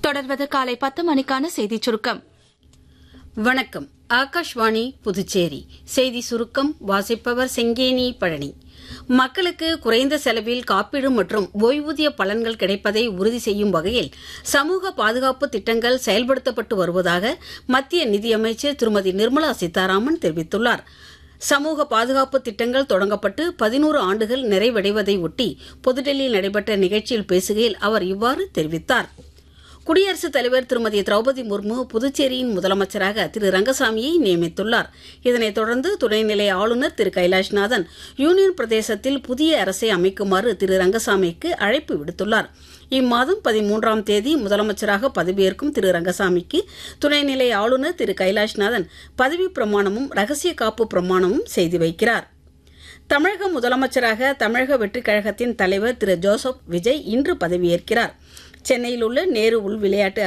தொடர்வது காலை பத்து மணிக்கான செய்திச் சுருக்கம் வணக்கம் ஆகாஷ்வாணி புதுச்சேரி செய்தி சுருக்கம் வாசிப்பவர் செங்கேனி பழனி மக்களுக்கு குறைந்த செலவில் காப்பீடு மற்றும் ஓய்வூதிய பலன்கள் கிடைப்பதை உறுதி செய்யும் வகையில் சமூக பாதுகாப்பு திட்டங்கள் செயல்படுத்தப்பட்டு வருவதாக மத்திய நிதியமைச்சர் திருமதி நிர்மலா சீதாராமன் தெரிவித்துள்ளார் சமூக பாதுகாப்பு திட்டங்கள் தொடங்கப்பட்டு பதினோரு ஆண்டுகள் நிறைவடைவதை ஒட்டி புதுடெல்லியில் நடைபெற்ற நிகழ்ச்சியில் பேசுகையில் அவர் இவ்வாறு தெரிவித்தார் குடியரசுத் தலைவர் திருமதி திரௌபதி முர்மு புதுச்சேரியின் முதலமைச்சராக திரு ரங்கசாமியை நியமித்துள்ளார் இதனைத் தொடர்ந்து துணைநிலை ஆளுநர் திரு கைலாஷ்நாதன் யூனியன் பிரதேசத்தில் புதிய அரசை அமைக்குமாறு திரு ரங்கசாமிக்கு அழைப்பு விடுத்துள்ளார் இம்மாதம் பதிமூன்றாம் தேதி முதலமைச்சராக பதவியேற்கும் திரு ரங்கசாமிக்கு துணைநிலை ஆளுநர் திரு கைலாஷ்நாதன் பதவி பிரமாணமும் ரகசிய காப்பு பிரமாணமும் செய்து வைக்கிறார் தமிழக முதலமைச்சராக தமிழக வெற்றிக் கழகத்தின் தலைவர் திரு ஜோசப் விஜய் இன்று பதவியேற்கிறார் சென்னையில் உள்ள நேரு உள் விளையாட்டு